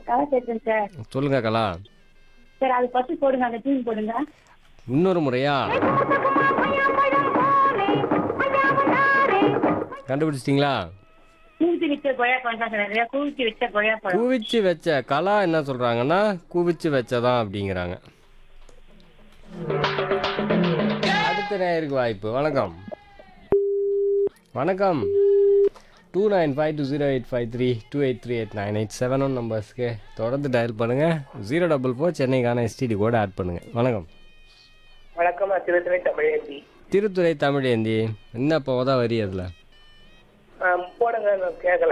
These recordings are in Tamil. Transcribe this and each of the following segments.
கலா பேசுறேன் சார் சொல்லுங்க கலா சார் அது ஃபர்ஸ்ட் போடுங்க அந்த டிவி போடுங்க இன்னொரு முறையா கண்டுபிடிச்சிட்டிங்களா கூவிச்சு வச்ச கொய்யா பழம் தான் சார் நிறைய கூவிச்சு வச்ச கொய்யா பழம் கூவிச்சு வச்ச கலா என்ன சொல்றாங்கன்னா கூவிச்சு வச்சதான் அப்படிங்கிறாங்க அடுத்த நேயருக்கு வாய்ப்பு வணக்கம் வணக்கம் two nine five two zero eight five three two eight three eight nine eight seven one நம்பர்ஸ்க்கு தொடர்ந்து டயல் பண்ணுங்கள் ஜீரோ டபுள் ஃபோர் சென்னைக்கான எஸ்டிடி கூட ஆட் பண்ணுங்கள் வணக்கம் வணக்கம் நான் திருத்துறை தமிழேந்தி திருத்துறை தமிழேந்தி என்ன இப்போ தான் வரி அதில் ஆம், போடுங்க நான் கேட்கல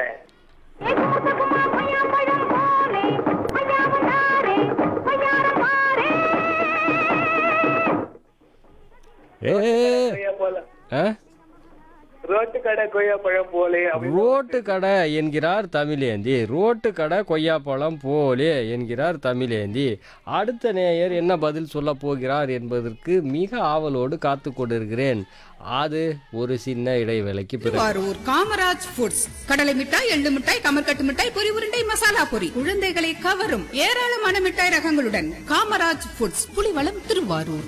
ஏ கொய்யா போல ஆ ரோட்டு கடை கொய்யா பழம் போலே அப்படின்னு ரோட்டு கடை என்கிறார் தமிழேந்தி ரோட்டு கடை கொய்யாப்பழம் போலே என்கிறார் தமிழேந்தி அடுத்த நேயர் என்ன பதில் சொல்ல போகிறார் என்பதற்கு மிக ஆவலோடு காத்து கொண்டிருக்கிறேன் அது ஒரு சின்ன இடைவேளைக்கு பிறகு திருவாரூர் காமராஜ் ஃபுட்ஸ் கடலை மிட்டாய் எள்ளு மிட்டாய் கமர்கட்டு மிட்டாய் பொரி உருண்டை மசாலா பொரி குழந்தைகளை கவரும் ஏராளமான மிட்டாய் ரகங்களுடன் காமராஜ் ஃபுட்ஸ் புலிவளம் திருவாரூர்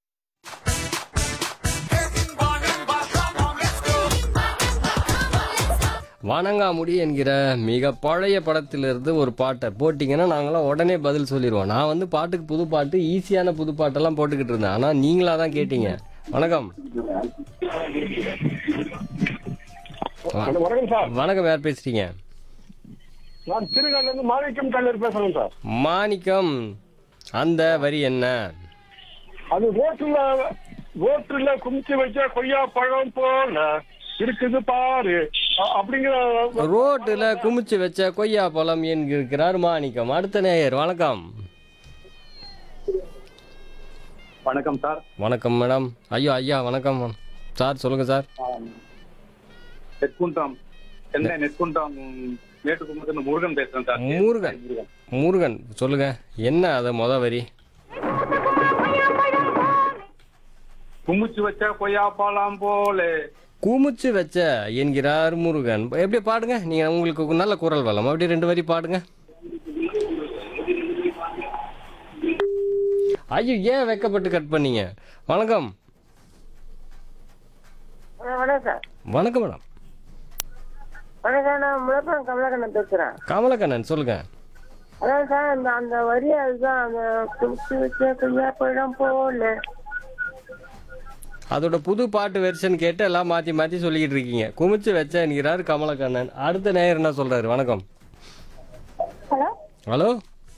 வணங்காமுடி என்கிற மிக பழைய படத்திலிருந்து ஒரு பாட்டை போட்டிங்கன்னா நாங்களாம் உடனே பதில் சொல்லிடுவோம் நான் வந்து பாட்டுக்கு புது பாட்டு ஈஸியான புது பாட்டெல்லாம் போட்டுக்கிட்டு இருந்தேன் ஆனால் நீங்களாக தான் கேட்டீங்க வணக்கம் வணக்கம் சார் வணக்கம் யார் பேசுறீங்க நான் திருகால இருந்து மாணிக்கம் கல்லூரி பேசுறேன் சார் மாணிக்கம் அந்த வரி என்ன அது ரோட்டுல ரோட்டுல குமிச்சு வச்ச கொய்யா பழம் போல இருக்குது பாரு அ- அப்படிங்கிற ரோட்டுல குமிச்சு வச்ச கொய்யா பழம் என்கிறார் மாணிக்கம் அடுத்த நேயர் வணக்கம் வணக்கம் சார் வணக்கம் மேடம் ஐயோ ஐயா வணக்கம் சார் சொல்லுங்க சார் நெற்குன்றம் சென்னை நெற்குன்றம் மேட்டுக்குன்றத்துல முருகன் பேசுறேன் சார் முருகன் முருகன் சொல்லுங்க என்ன அது மொத வரி குமிச்சு வச்ச கொய்யா பழம் போல குமிச்சு வச்ச என்கிறார் முருகன் எப்படி பாடுங்க நீங்க உங்களுக்கு நல்ல குரல் வளம் அப்படியே ரெண்டு வரி பாடுங்க ஐயோ ஏன் வெக்கப்பட்டு கட் பண்ணீங்க வணக்கம் வணக்கம் சார் வணக்கம் மேடம் வணக்கம் நான் முழப்பம் கமலக்கண்ணன் பேசுறேன் கமலக்கண்ணன் சொல்லுங்க அதான் சார் அந்த அந்த வரி அதுதான் அந்த குமிச்சு வச்ச கொய்யா பழம் போல அதோட புது பாட்டு வெர்ஷன் கேட்டு எல்லாம் மாத்தி மாத்தி சொல்லிக்கிட்டு இருக்கீங்க குமிச்சு வச்ச என்கிறார் கமலக்கண்ணன் அடுத்த நேயர் என்ன சொல்றாரு வணக்கம் ஹலோ ஹலோ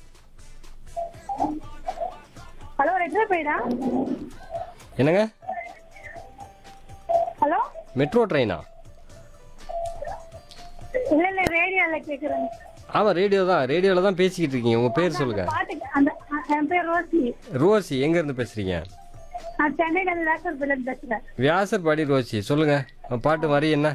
ஹலோ ரெட்ரோ போயிடா என்னங்க ஹலோ மெட்ரோ ட்ரெயினா இல்ல இல்ல ரேடியோல கேக்குறேன் ஆமா ரேடியோ தான் ரேடியோல தான் பேசிக்கிட்டு இருக்கீங்க உங்க பேர் சொல்லுங்க பாட்டுக்கு அந்த அ- என் பேர் ரோசி ரோசி எங்க இருந்து பேசுறீங்க நான் சென்னையில இருந்து லேக்கர் இருந்து பேசுறேன் வியாசர்பாடி ரோசி சொல்லுங்க உங்க பாட்டு வரி என்ன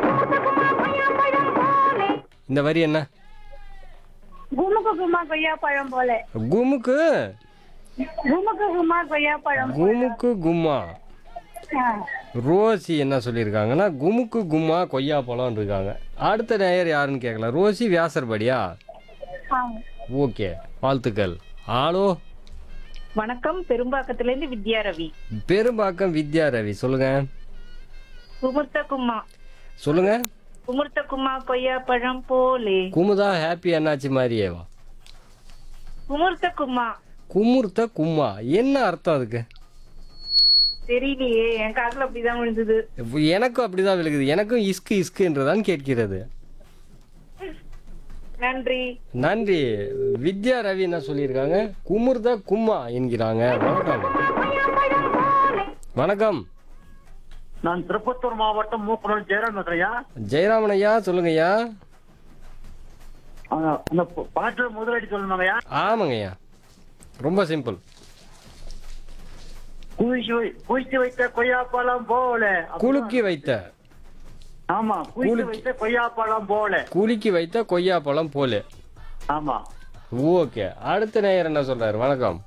இந்த வரி என்ன குமுக்கு குமா கொய்யா பழம் போல குமுக்கு குமுக்கு குமா கொய்யா பழம் குமுக்கு கும்மா ஆ. ரோசி என்ன சொல்லியிருக்காங்கன்னா குமுக்கு கும்மா கொய்யா பழம் இருக்காங்க அடுத்த நேயர் யாருன்னு கேட்கலாம் ரோசி வியாசர்பாடியா ஆமா. ஓகே வாழ்த்துக்கள் ஆளோ வணக்கம் பெரும்பாக்கத்துல இருந்து வித்யா ரவி பெரும்பாக்கம் வித்யா ரவி சொல்லுங்க குமுர்த்த கும்மா சொல்லுங்க குமுர்த்த கும்மா கொய்யா பழம் போலே குமுதா ஹாப்பி அண்ணாச்சி மாதிரியேவா குமுர்த்த கும்மா குமுர்த்த கும்மா என்ன அர்த்தம் அதுக்கு தெரியலையே என் காதுல அப்படிதான் விழுந்தது எனக்கும் அப்படிதான் விழுகுது எனக்கும் இஸ்கு இஸ்குன்றதான் கேட்கிறது நன்றி நன்றி வித்யா ரவி என்ன சொல்லியிருக்காங்க குமுர்த கும்மா என்கிறாங்க வணக்கம் வணக்கம் நான் திருப்பத்தூர் மாவட்டம் மூக்குடன் ஜெயராம் பேசுறையா ஜெயராமன் ஐயா சொல்லுங்க ஐயா அந்த பாட்டு முதலடி சொல்லுவாங்கய்யா ஆமாங்க ஐயா ரொம்ப சிம்பிள் குவிச்சு குவிச்சு வைத்த கொய்யா பழம் போல குலுக்கி வைத்த ஆமா குலுக்கி- வைத்த கொய்யா பழம் போல குலுக்கி வைத்த கொய்யா பழம் போல ஆமா ஓகே அடுத்த நேயர் என்ன சொல்றாரு வணக்கம்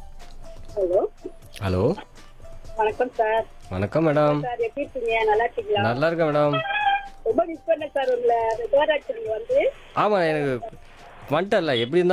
ஹலோ வணக்கம் சார் வணக்கம் மேடம் சார் எப்படி இருக்கீங்க நல்லா இருக்கீங்களா நல்லா இருக்கேன் மேடம் ரொம்ப மிஸ் பண்ணேன் சார் உங்களை அந்த தேர்ட் வந்து ஆமா எனக்கு வந்துட்டல எப்படி இருந்தா